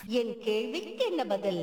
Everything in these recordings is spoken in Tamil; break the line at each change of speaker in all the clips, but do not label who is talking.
என் கேள்விக்கு என்ன பதில்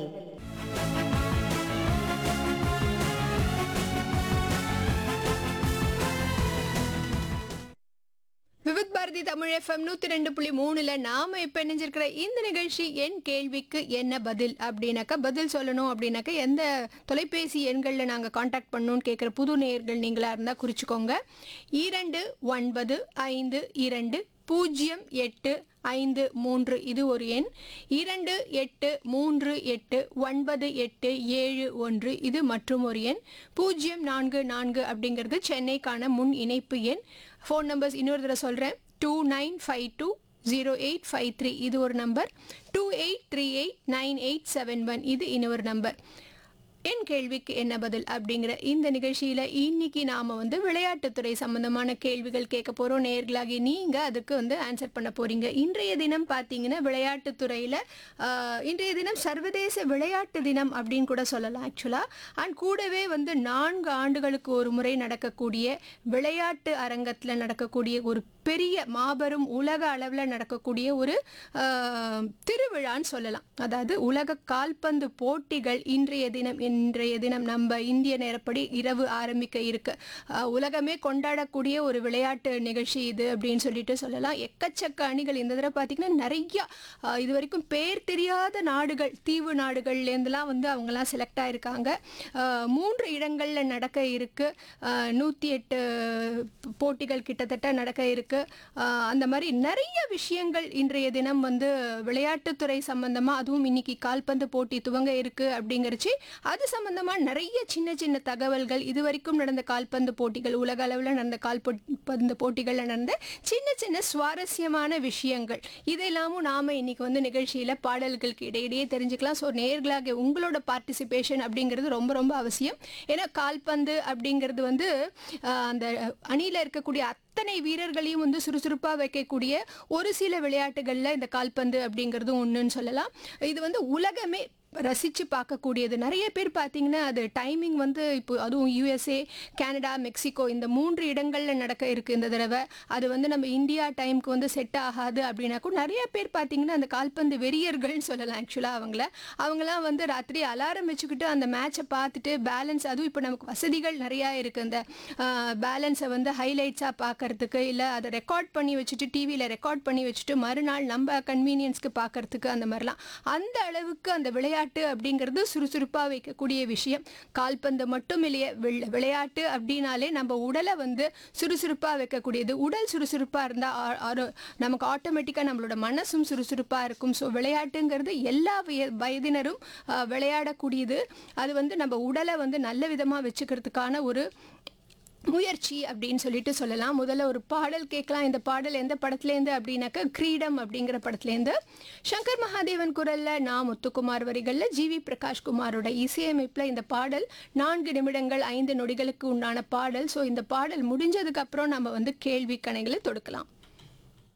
விவித் பாரதி தமிழ் எஃப்எம் நூத்தி ரெண்டு புள்ளி மூணுல நாம இப்ப இணைஞ்சிருக்கிற இந்த நிகழ்ச்சி என் கேள்விக்கு என்ன பதில் அப்படின்னாக்கா பதில் சொல்லணும் அப்படின்னாக்கா எந்த தொலைபேசி எண்கள்ல நாங்க காண்டாக்ட் பண்ணணும்னு கேட்குற புது நேயர்கள் நீங்களா இருந்தா குறிச்சுக்கோங்க இரண்டு ஒன்பது ஐந்து இரண்டு பூஜ்ஜியம் எட்டு ஐந்து மூன்று இது ஒரு எண் இரண்டு எட்டு மூன்று எட்டு ஒன்பது எட்டு ஏழு ஒன்று இது மற்றும் ஒரு எண் பூஜ்ஜியம் நான்கு நான்கு அப்படிங்கிறது சென்னைக்கான முன் இணைப்பு எண் ஃபோன் நம்பர்ஸ் இன்னொரு தடவை சொல்கிறேன் two nine five two zero eight five three இது ஒரு number two eight three eight nine eight seven one இது இன்னொரு நம்பர் என் கேள்விக்கு என்ன பதில் அப்படிங்கிற இந்த நிகழ்ச்சியில இன்னைக்கு நாம வந்து விளையாட்டுத்துறை சம்பந்தமான கேள்விகள் கேட்க போறோம் நேர்களாகி நீங்க அதுக்கு வந்து ஆன்சர் பண்ண போறீங்க இன்றைய தினம் பாத்தீங்கன்னா விளையாட்டுத்துறையில ஆஹ், இன்றைய தினம் சர்வதேச விளையாட்டு தினம் அப்படின்னு கூட சொல்லலாம் ஆக்சுவலா அண்ட் கூடவே வந்து நான்கு ஆண்டுகளுக்கு ஒரு முறை நடக்கக்கூடிய விளையாட்டு அரங்கத்துல நடக்கக்கூடிய ஒரு பெரிய மாபெரும் உலக அளவில் நடக்கக்கூடிய ஒரு ஆஹ், திருவிழான்னு சொல்லலாம் அதாவது உலக கால்பந்து போட்டிகள் இன்றைய தினம் இன்றைய தினம் நம்ம இந்திய நேரப்படி இரவு ஆரம்பிக்க இருக்கு ஆஹ், உலகமே கொண்டாடக்கூடிய ஒரு விளையாட்டு நிகழ்ச்சி இது அப்படின்னு சொல்லிட்டு சொல்லலாம் எக்கச்சக்க அணிகள் இந்த தடவை பார்த்தீங்கன்னா நிறைய ஆஹ், இது வரைக்கும் பேர் தெரியாத நாடுகள் தீவு நாடுகள்லேருந்துலாம் வந்து அவங்கெல்லாம் செலக்ட் ஆயிருக்காங்க ஆஹ், மூன்று இடங்களில் நடக்க இருக்கு நூற்றி எட்டு போட்டிகள் கிட்டத்தட்ட நடக்க இருக்கு ஆஹ், அந்த மாதிரி நிறைய விஷயங்கள் இன்றைய தினம் வந்து விளையாட்டுத்துறை சம்பந்தமா அதுவும் இன்னைக்கு கால்பந்து போட்டி துவங்க இருக்கு அப்படிங்கிறச்சு அது சம்பந்தமா நிறைய சின்ன சின்ன தகவல்கள் இது வரைக்கும் நடந்த கால்பந்து போட்டிகள் உலக அளவில் நடந்த கால்பந்து போட்டிகள்ல நடந்த சின்ன சின்ன சுவாரஸ்யமான விஷயங்கள் இதெல்லாமும் நாம இன்னைக்கு வந்து நிகழ்ச்சியில பாடல்களுக்கு இடையிடையே தெரிஞ்சுக்கலாம் ஸோ நேர்களாக உங்களோட பார்ட்டிசிபேஷன் அப்படிங்கிறது ரொம்ப ரொம்ப அவசியம் ஏன்னா கால்பந்து அப்படிங்கிறது வந்து ஆஹ், அந்த அணியில இருக்கக்கூடிய அத்தனை வீரர்களையும் வந்து சுறுசுறுப்பாக வைக்கக்கூடிய ஒரு சில விளையாட்டுகளில் இந்த கால்பந்து அப்படிங்கிறதும் ஒன்றுன்னு சொல்லலாம் இது வந்து உலகமே ரசித்து பார்க்கக்கூடியது நிறைய பேர் பார்த்தீங்கன்னா அது டைமிங் வந்து இப்போ அதுவும் யூஎஸ்ஏ கனடா மெக்சிகோ இந்த மூன்று இடங்களில் நடக்க இருக்குது இந்த தடவை அது வந்து நம்ம இந்தியா டைம்க்கு வந்து செட் ஆகாது அப்படின்னாக்கும் நிறைய பேர் பார்த்தீங்கன்னா அந்த கால்பந்து வெறியர்கள்னு சொல்லலாம் ஆக்சுவலாக அவங்கள அவங்களாம் வந்து ராத்திரி அலாரம் வச்சுக்கிட்டு அந்த மேட்சை பார்த்துட்டு பேலன்ஸ் அதுவும் இப்போ நமக்கு வசதிகள் நிறையா இருக்குது அந்த பேலன்ஸை வந்து ஹைலைட்ஸாக பார்க்கறதுக்கு இல்லை அதை ரெக்கார்ட் பண்ணி வச்சுட்டு டிவியில் ரெக்கார்ட் பண்ணி வச்சுட்டு மறுநாள் நம்ம கன்வீனியன்ஸ்க்கு பார்க்கறதுக்கு அந்த மாதிரிலாம் அந்த அளவுக்கு அந்த விளையாட்டு அப்படிங்கிறது சுறுசுறுப்பாக வைக்கக்கூடிய விஷயம் கால்பந்து மட்டும் இல்லையே வெள்ள- விளையாட்டு அப்படின்னாலே நம்ம உடலை வந்து சுறுசுறுப்பாக வைக்கக்கூடியது உடல் சுறுசுறுப்பாக இருந்தால் நமக்கு ஆட்டோமேட்டிக்காக நம்மளோட மனசும் சுறுசுறுப்பாக இருக்கும் ஸோ விளையாட்டுங்கிறது எல்லா வய- வயதினரும் ஆஹ், விளையாடக்கூடியது அது வந்து நம்ம உடலை வந்து நல்ல விதமாக வச்சுக்கிறதுக்கான ஒரு முயற்சி அப்படின்னு சொல்லிட்டு சொல்லலாம் முதல்ல ஒரு பாடல் கேட்கலாம் இந்த பாடல் எந்த படத்துலேருந்து அப்படின்னாக்கா கிரீடம் அப்படிங்கிற படத்துலேருந்து சங்கர் மகாதேவன் குரல்ல நான் முத்துக்குமார் வரிகளில் ஜிவி பிரகாஷ் குமாரோட இசையமைப்பில் இந்த பாடல் நான்கு நிமிடங்கள் ஐந்து நொடிகளுக்கு உண்டான பாடல் ஸோ இந்த பாடல் முடிஞ்சதுக்கு அப்புறம் நம்ம வந்து கேள்வி கணைகளை தொடுக்கலாம்